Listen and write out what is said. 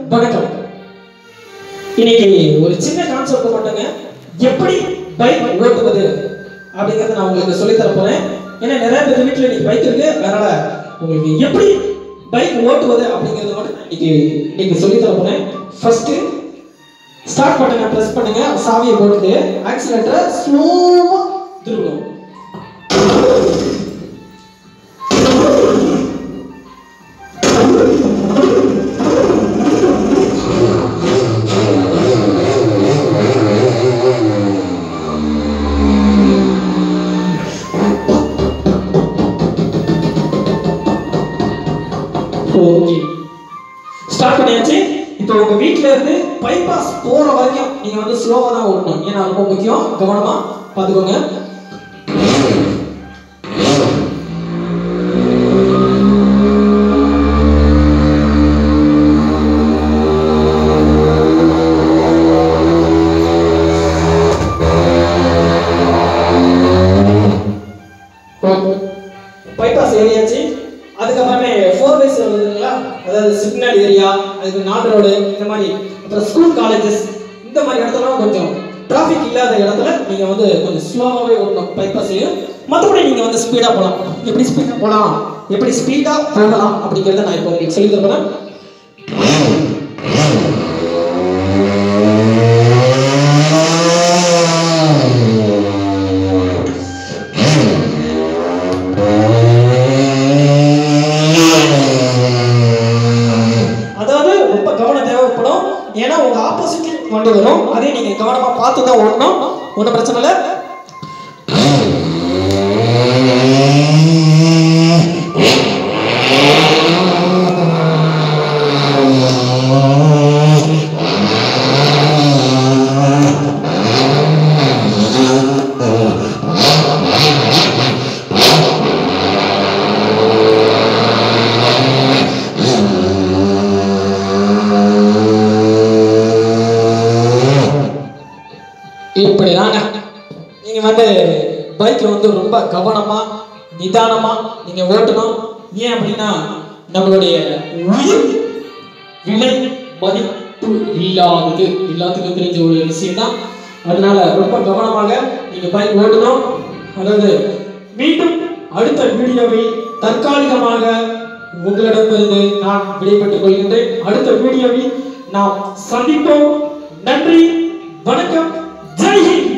வணக்கம் இன்னைக்கு ஒரு சின்ன கான்செப்ட் மட்டுங்க எப்படி பைக் ஓட்டுவது அப்படிங்கறத நான் உங்களுக்கு சொல்லித் தர போறேன் ஏன்னா நிறைய பேர் வீட்டில் இன்னைக்கு பைக் இருக்கு அதனால உங்களுக்கு எப்படி பைக் ஓட்டுவது அப்படிங்கறத மட்டும் நான் இன்னைக்கு இன்னைக்கு சொல்லித் தர போறேன் ஃபர்ஸ்ட் ஸ்டார்ட் பட்டனை பிரஸ் பண்ணுங்க சாவியை போட்டுட்டு ஆக்சிலேட்டரை ஸ்லோவா திரும்பணும் ஓகே ஸ்டார்ட் பண்ணியாச்சு இப்போ உங்க வீட்ல இருந்து பைபாஸ் போற வரைக்கும் நீங்க வந்து ஸ்லோவா தான் ஓட்டணும் ஏன்னா ரொம்ப முக்கியம் கவனமா பாத்துக்கோங்க பைபாஸ் ஏரியாச்சு அதுக்கப்புறமே ஃபோர் வேஸ் வருதுங்களா அதாவது சிக்னல் ஏரியா அதுக்கு நாட் ரோடு இந்த மாதிரி அப்புறம் ஸ்கூல் காலேஜஸ் இந்த மாதிரி இடத்துலலாம் கொஞ்சம் டிராஃபிக் இல்லாத இடத்துல நீங்க வந்து கொஞ்சம் ஸ்லோவாகவே ஓடணும் பைபாஸ்லையும் மற்றபடி நீங்க வந்து ஸ்பீடாக போகலாம் எப்படி ஸ்பீடாக போகலாம் எப்படி ஸ்பீடாக போகலாம் அப்படிங்கிறத நான் இப்போ உங்களுக்கு சொல்லி தரேன் அதாவது ரொம்ப கவனம் தேவைப்படும் ஏன்னா உங்க ஆப்போசிட்ல வண்டி வரும் அதே நீங்க கவனமா பார்த்து தான் ஓடணும் ஒன்றும் பிரச்சனை இல்லை இப்படிதாங்க நீங்க வந்து பைக்ல வந்து ரொம்ப கவனமா நிதானமா நீங்க ஓட்டணும் ஏன் அப்படின்னா நம்மளுடைய உயிர் விலை மதிப்பு இல்லாதது எல்லாத்துக்கும் தெரிஞ்ச ஒரு விஷயம் தான் அதனால ரொம்ப கவனமாக நீங்க பைக் ஓட்டணும் அதாவது மீண்டும் அடுத்த வீடியோவில் தற்காலிகமாக உங்களிடமிருந்து நான் விடைபெற்றுக் கொள்கின்றேன் அடுத்த வீடியோவில் நாம் சந்திப்போம் நன்றி வணக்கம் ஜெய் ஹிந்த்